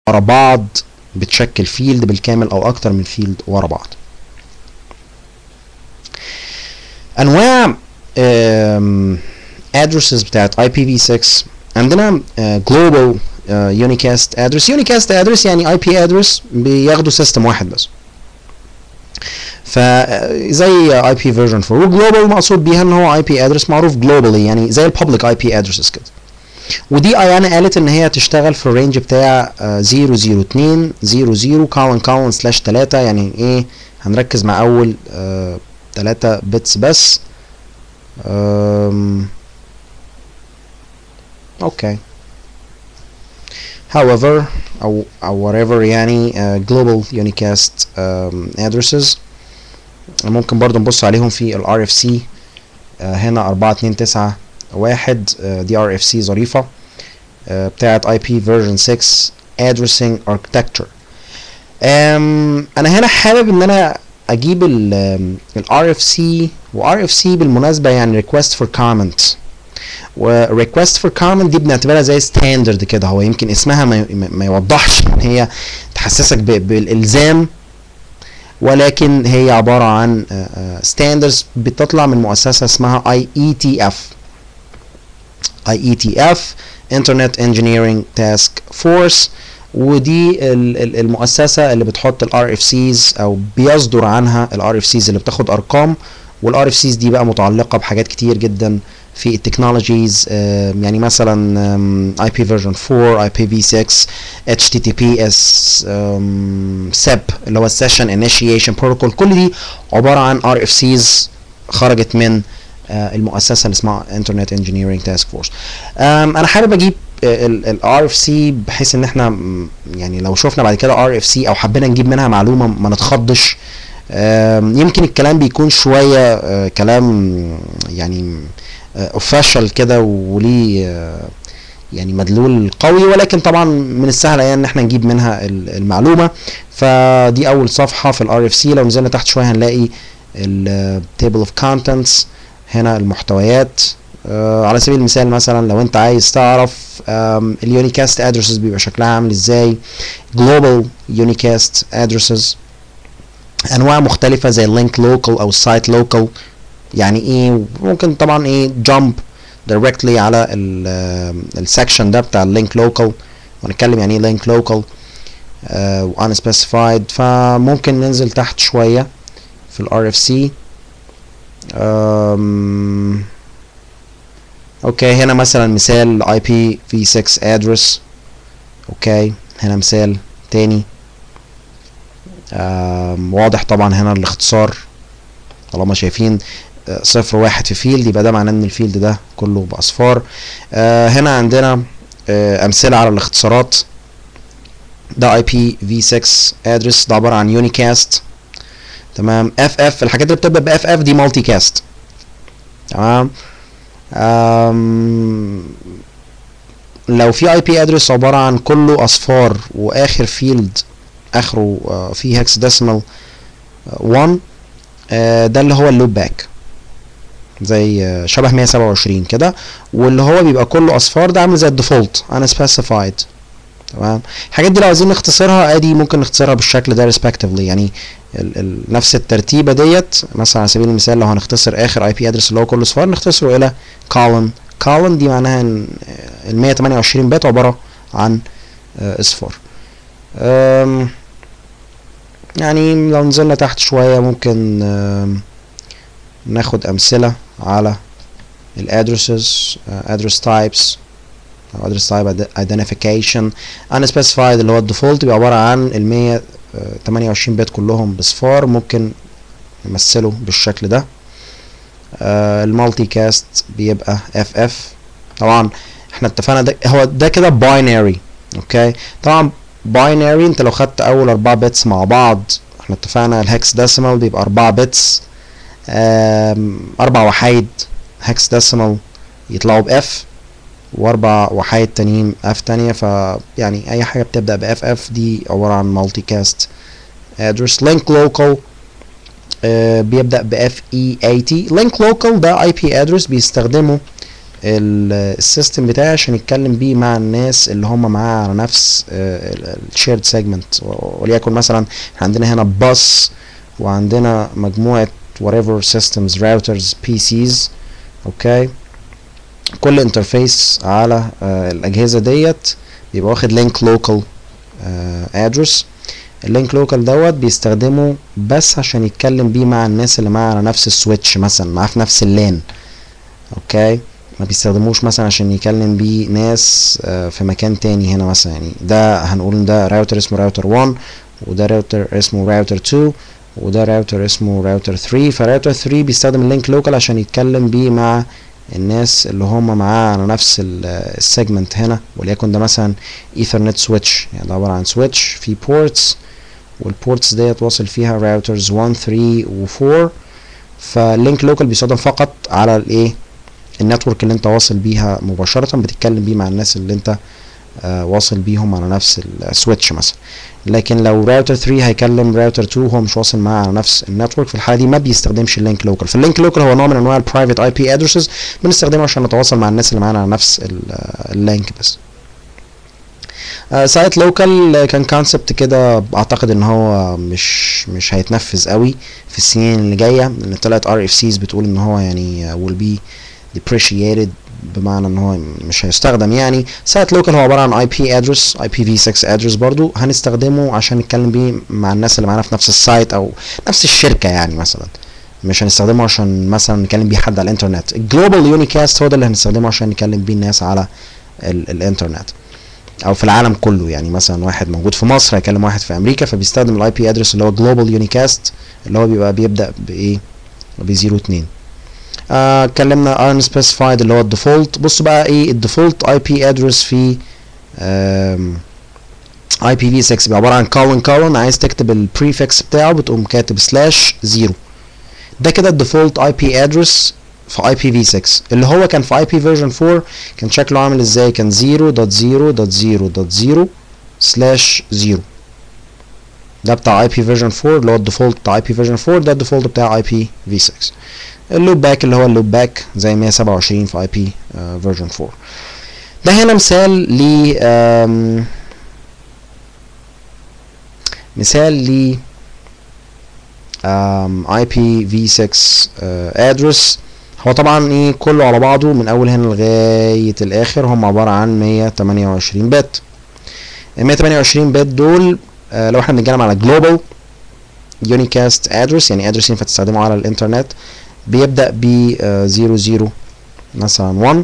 ورا بعض بتشكل فيلد بالكامل او اكتر من فيلد ورا بعض انواع ادرسز بتاعت اي بي في 6 عندنا جلوبال يونيكاست ادرس يونيكاست ادرس يعني اي بي ادرس بياخدوا سيستم واحد بس فزي اي بي فيرجن 4 وجلوبال مقصود بيها ان هو اي بي ادرس معروف جلوبالي يعني زي الببليك اي بي ادرسز كده ودي ايانا قالت ان هي تشتغل في الرينج بتاع 002 00 كولن كولن سلاش 3 يعني ايه هنركز مع اول 3 بتس بس اوكي however او او whatever يعني uh, global unicast um, addresses ممكن برضو نبص عليهم في ال RFC uh, هنا 4 2 9 1 uh, دي RFC ظريفة uh, بتاعت IP version 6 addressing architecture um, انا هنا حابب ان انا اجيب ال ال RFC و RFC بالمناسبة يعني request for comment و request for comment دي بنعتبرها زي ستاندرد كده هو يمكن اسمها ما, ما يوضحش ان هي تحسسك بالالزام ولكن هي عبارة عن ستاندرز بتطلع من مؤسسة اسمها IETF IETF Internet Engineering Task Force ودي المؤسسة اللي بتحط ال RFCs او بيصدر عنها ال RFCs اللي بتاخد ارقام وال RFCs دي بقى متعلقة بحاجات كتير جدا في التكنولوجيز يعني مثلا اي بي فيرجن 4 اي بي في 6 اتش تي تي بي اس سيب اللي هو السيشن انيشيشن بروتوكول كل دي عباره عن ار اف سيز خرجت من المؤسسه اللي اسمها انترنت انجينيرنج تاسك فورس انا حابب اجيب الار اف سي بحيث ان احنا يعني لو شفنا بعد كده ار اف سي او حبينا نجيب منها معلومه ما نتخضش يمكن الكلام بيكون شويه كلام يعني اوفيشال كده وليه يعني مدلول قوي ولكن طبعا من السهل يعني ان احنا نجيب منها المعلومه فدي اول صفحه في الار اف سي لو نزلنا تحت شويه هنلاقي التيبل اوف كونتنتس هنا المحتويات آه على سبيل المثال مثلا لو انت عايز تعرف اليونيكاست ادرسز بيبقى شكلها عامل ازاي جلوبال يونيكاست ادرسز انواع مختلفه زي اللينك لوكال او السايت لوكال يعني ايه ممكن طبعا ايه جامب directly على السكشن ده بتاع اللينك لوكال ونتكلم يعني ايه لينك لوكال و unspecified فممكن ننزل تحت شويه في ال RFC اوكي هنا مثلا مثال IPv6 address اوكي هنا مثال تاني واضح طبعا هنا الاختصار طالما شايفين صفر واحد في فيلد يبقى ده معناه ان الفيلد ده كله باصفار آه هنا عندنا آه امثله على الاختصارات ده اي بي في 6 ادرس ده عباره عن يونيكاست تمام اف اف الحاجات اللي بتبدا باف اف دي مالتي كاست تمام لو في اي بي ادرس عباره عن كله اصفار واخر فيلد اخره آه فيه هكس ديسمال 1 ده اللي هو اللوب باك زي شبه 127 كده واللي هو بيبقى كله اصفار ده عامل زي الديفولت انا سبيسيفايد تمام الحاجات دي لو عايزين نختصرها ادي ممكن نختصرها بالشكل ده ريسبكتيفلي يعني ال ال نفس الترتيبه ديت مثلا على سبيل المثال لو هنختصر اخر اي بي ادرس اللي هو كله اصفار نختصره الى كولن كولن دي معناها ان ال 128 بت عباره عن اصفار يعني لو نزلنا تحت شويه ممكن ناخد امثله على الادرسز ادرس تايبس او ادرس تايب ايدنتيفيكيشن unspecified اللي هو الديفولت بيبقى عباره عن ال 128 بت كلهم بصفار ممكن نمثله بالشكل ده المالتي كاست بيبقى اف اف طبعا احنا اتفقنا ده هو ده كده باينري اوكي طبعا باينري انت لو خدت اول اربعة بتس مع بعض احنا اتفقنا الهكس ديسيمال بيبقى اربعة بتس اربع وحايد هكس ديسيمال يطلعوا باف واربع وحايد تانيين اف تانية ف يعني اي حاجة بتبدأ باف اف دي عبارة عن مالتي كاست ادرس لينك لوكال بيبدأ باف اي 80 لينك لوكال ده اي بي ادرس بيستخدمه السيستم بتاعي عشان يتكلم بيه مع الناس اللي هم معاه على نفس الشيرد سيجمنت وليكن مثلا عندنا هنا باص وعندنا مجموعة whatever systems routers PCs اوكي كل انترفيس على آه الاجهزة ديت بيبقى واخد لينك لوكال ادرس اللينك لوكال دوت بيستخدمه بس عشان يتكلم بيه مع الناس اللي معاه على نفس السويتش مثلا معاه في نفس اللان اوكي ما بيستخدموش مثلا عشان يكلم بيه ناس آه في مكان تاني هنا مثلا يعني ده هنقول ان ده راوتر اسمه راوتر 1 وده راوتر اسمه راوتر 2 وده راوتر اسمه راوتر 3 فراوتر 3 بيستخدم اللينك لوكال عشان يتكلم بيه مع الناس اللي هم معاه على نفس السيجمنت هنا وليكن ده مثلا ايثرنت سويتش يعني ده عباره عن سويتش فيه بورتس والبورتس ديت واصل فيها راوترز 1 3 و4 فاللينك لوكال بيستخدم فقط على الايه النتورك اللي انت واصل بيها مباشره بتتكلم بيه مع الناس اللي انت آه واصل بيهم على نفس السويتش مثلا لكن لو راوتر 3 هيكلم راوتر 2 هو مش واصل معاه على نفس النتورك في الحاله دي ما بيستخدمش اللينك لوكال فاللينك لوكال هو نوع من انواع البرايفت اي بي ادرسز بنستخدمه عشان نتواصل مع الناس اللي معانا على نفس اللينك بس سايت uh, لوكال كان كونسبت كده اعتقد ان هو مش مش هيتنفذ قوي في السنين اللي جايه لان طلعت ار اف سيز بتقول ان هو يعني will be depreciated بمعنى ان هو مش هيستخدم يعني سايت لوكال هو عباره عن اي بي ادرس اي بي في 6 ادرس برضو هنستخدمه عشان نتكلم بيه مع الناس اللي معانا في نفس السايت او نفس الشركه يعني مثلا مش هنستخدمه عشان مثلا نكلم بيه حد على الانترنت الجلوبال يونيكاست هو ده اللي هنستخدمه عشان نكلم بيه الناس على ال الانترنت او في العالم كله يعني مثلا واحد موجود في مصر هيكلم واحد في امريكا فبيستخدم الاي بي ادرس اللي هو جلوبال يونيكاست اللي هو بيبقى بيبدا بايه ب 02 اتكلمنا آه unspecified اللي هو الديفولت بصوا بقى ايه الديفولت اي بي ادرس في اي بي في 6 بيبقى عباره عن كولن كولن عايز تكتب البريفكس بتاعه بتقوم كاتب سلاش زيرو ده كده الديفولت اي بي ادرس في اي بي في 6 اللي هو كان في اي بي فيرجن 4 كان شكله عامل ازاي كان 0.0.0.0 سلاش 0 ده بتاع اي بي فيرجن 4 اللي هو الديفولت بتاع اي بي فيرجن 4 ده الديفولت بتاع اي بي في 6 اللوب باك اللي هو اللوب باك زي 127 في اي بي فيرجن 4 ده هنا مثال ل مثال ل اي بي في 6 ادرس هو طبعا ايه كله على بعضه من اول هنا لغايه الاخر هم عباره عن 128 بت ال 128 بت دول آه لو احنا بنتكلم على جلوبال يونيكاست ادرس يعني ادرس ينفع تستخدمه على الانترنت بيبدا ب 00 مثلا 1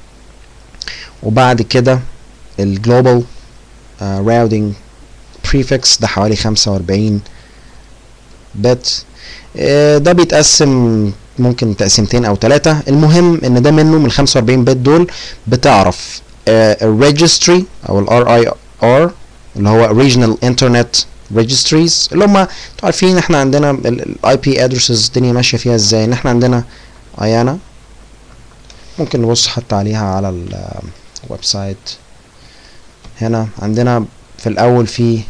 وبعد كده الجلوبال راوتنج بريفكس ده حوالي 45 بت ده بيتقسم ممكن تقسيمتين او ثلاثة المهم ان ده منه من ال 45 بت دول بتعرف الريجستري او الار اي ار اللي هو regional internet registries اللي هم انتوا عارفين احنا عندنا الاي بي ادرسز الدنيا ماشيه فيها ازاي ان احنا عندنا ايانا ممكن نبص حتى عليها على الويب سايت هنا عندنا في الاول في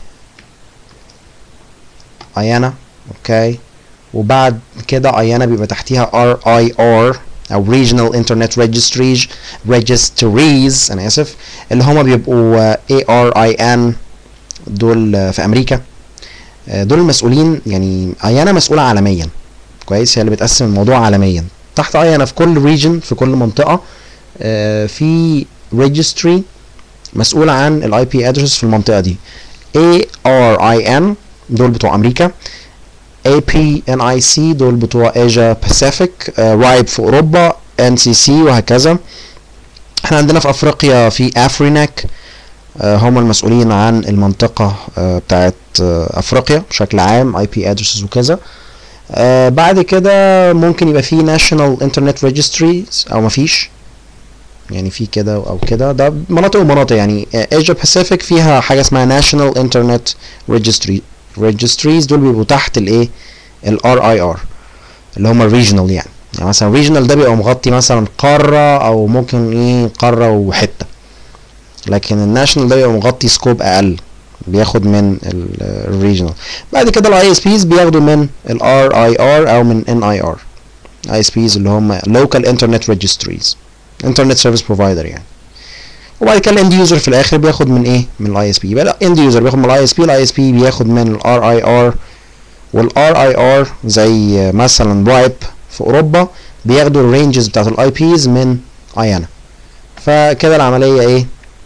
ايانا اوكي وبعد كده ايانا بيبقى تحتيها ار اي ار او regional internet registries registries انا اسف اللي هما بيبقوا اي ار اي ان دول في امريكا دول المسؤولين يعني ايانا مسؤوله عالميا كويس هي اللي بتقسم الموضوع عالميا تحت ايانا في كل ريجن في كل منطقه في ريجستري مسؤول عن الاي بي ادرس في المنطقه دي اي ار اي ان دول بتوع امريكا اي بي ان اي سي دول بتوع ايجا باسيفيك رايب في اوروبا ان سي سي وهكذا احنا عندنا في افريقيا في افريناك هم المسؤولين عن المنطقة بتاعت افريقيا بشكل عام اي بي ادرسز وكذا بعد كده ممكن يبقى في ناشونال انترنت ريجستريز او مفيش يعني في كده او كده ده مناطق ومناطق يعني ايجا باسيفيك فيها حاجه اسمها ناشونال انترنت ريجستري ريجستريز دول بيبقوا تحت الايه الار اي ار اللي هم الريجنال يعني يعني مثلا ريجنال ده بيبقى مغطي مثلا قاره او ممكن ايه قاره وحته لكن الناشونال ده بيبقى مغطي سكوب اقل بياخد من الريجنال بعد كده الاي اس بيز بياخدوا من الار اي ار او من ان اي ار اي اس بيز اللي هم لوكال انترنت ريجستريز انترنت سيرفيس بروفايدر يعني وبعد كده الاند يوزر في الاخر بياخد من ايه من الاي اس بي يبقى الاند يوزر بياخد من الاي اس بي الاي اس بي بياخد من الار اي ار والار اي ار زي مثلا وايب في اوروبا بياخدوا الرينجز بتاعت الاي بيز من ايانا فكده العمليه ايه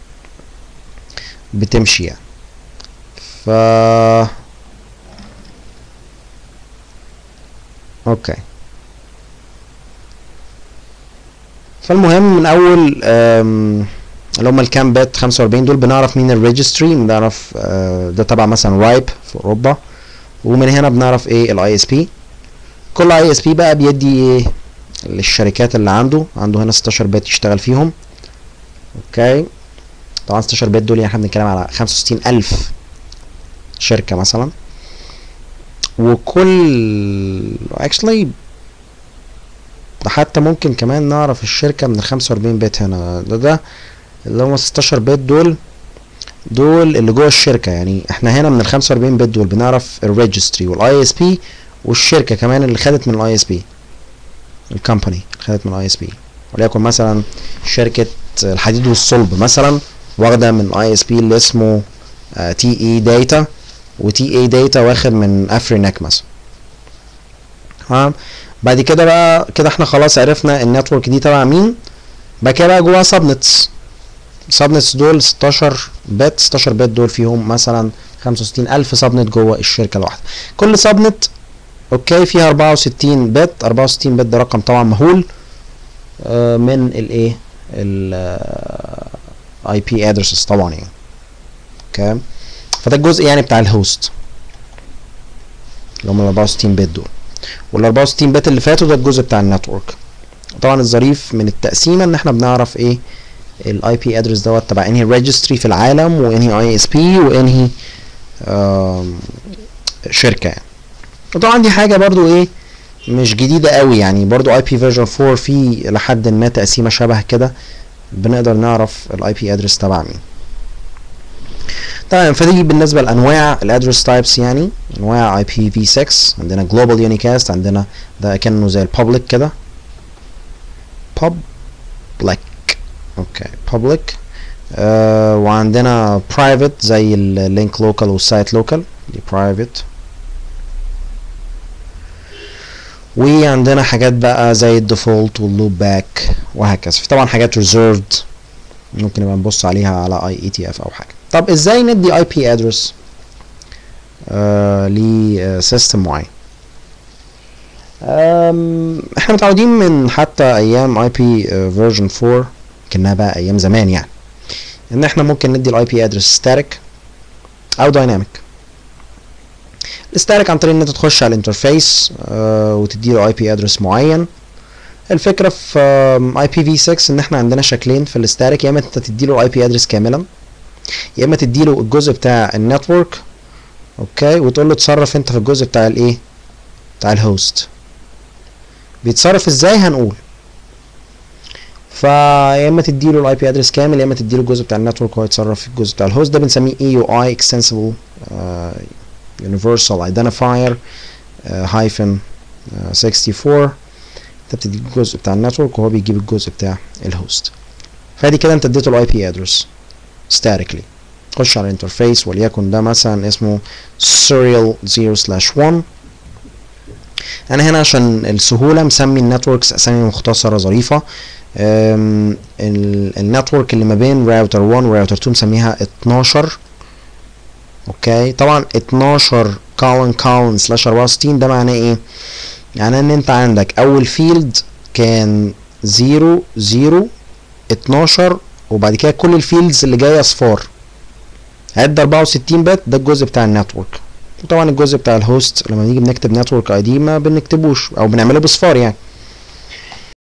بتمشي يعني ف اوكي فالمهم من اول أم، اللي هم الكام بت 45 دول بنعرف مين الريجستري بنعرف آه، ده تبع مثلا رايب في اوروبا ومن هنا بنعرف ايه الاي اس بي كل اي اس بي بقى بيدي ايه للشركات اللي عنده عنده هنا 16 بت يشتغل فيهم اوكي طبعا 16 بت دول يعني احنا بنتكلم على 65000 شركة مثلا وكل actually ده حتى ممكن كمان نعرف الشركة من ال 45 بت هنا ده ده اللي هم 16 بت دول دول اللي جوه الشركة يعني احنا هنا من ال 45 بت دول بنعرف الريجستري والاي اس بي والشركة كمان اللي خدت من الاي اس بي الكومباني خدت من الاي اس بي وليكن مثلا شركة الحديد والصلب مثلا واخدة من اي اس بي اللي اسمه تي اي داتا وتي اي داتا واخد من افرينك مثلا تمام بعد كده بقى كده احنا خلاص عرفنا النتورك دي تبع مين بعد كده بقى جواها سبنتس سبنتس دول 16 بت 16 بت دول فيهم مثلا 65000 سبنت جوه الشركه الواحده كل سبنت اوكي فيها 64 بت 64 بت ده رقم طبعا مهول آه، من الايه الاي بي ادرسز طبعا يعني اوكي فده الجزء يعني بتاع الهوست اللي هم ال 64 بت دول وال 64 بت اللي فاتوا ده الجزء بتاع النتورك طبعا الظريف من التقسيمه ان احنا بنعرف ايه الاي بي ادرس دوت تبع انهي ريجستري في العالم وانهي اي اس بي وانهي آم، شركه يعني وطبعا دي حاجه برضو ايه مش جديده قوي يعني برضو اي بي فيرجن 4 في لحد ما تقسيمه شبه كده بنقدر نعرف الاي بي ادرس تبع مين تمام فدي بالنسبه لانواع الادرس تايبس يعني انواع اي بي في 6 عندنا جلوبال يونيكاست عندنا ده كانه زي البابليك كده public اوكي public آه وعندنا private زي اللينك لوكال والسايت لوكال دي private وعندنا حاجات بقى زي الديفولت واللوب باك وهكذا في طبعا حاجات reserved ممكن نبقى نبص عليها على اي اي تي اف او حاجه طب ازاي ندي اي بي ادرس لسيستم معين أم، احنا متعودين من حتى ايام اي بي فيرجن 4 كانها بقى ايام زمان يعني ان احنا ممكن ندي الاي بي ادرس ستاتيك او دايناميك الستاتيك عن طريق ان انت تخش على الانترفيس آه وتدي له اي بي ادرس معين الفكره في اي بي في 6 ان احنا عندنا شكلين في الستاتيك يا اما انت تدي له اي بي ادرس كاملا يا اما تدي له الجزء بتاع النتورك اوكي وتقول له اتصرف انت في الجزء بتاع الايه بتاع الهوست بيتصرف ازاي هنقول فيا اما تديله الاي بي ادرس كامل يا اما تديله الجزء بتاع النتورك وهو يتصرف في الجزء بتاع الهوست ده بنسميه اي يو اي اكستنسبل يونيفرسال ايدنتيفاير هايفن 64 انت بتدي الجزء بتاع النتورك وهو بيجيب الجزء بتاع الهوست فادي كده انت اديته الاي بي ادرس statically خش على الانترفيس وليكن ده مثلا اسمه serial 0 slash 1 انا هنا عشان السهوله مسمي النتوركس اسامي مختصره ظريفه النتورك اللي ما بين راوتر 1 وراوتر 2 مسميها 12 اوكي طبعا 12 كولن كولن سلاش 64 ده معناه ايه يعني ان انت عندك اول فيلد كان 0 0 12 وبعد كده كل الفيلدز اللي جايه اصفار عد 64 بت ده الجزء بتاع النتورك وطبعا الجزء بتاع الهوست لما نيجي بنكتب نتورك اي دي ما بنكتبوش او بنعمله بصفار يعني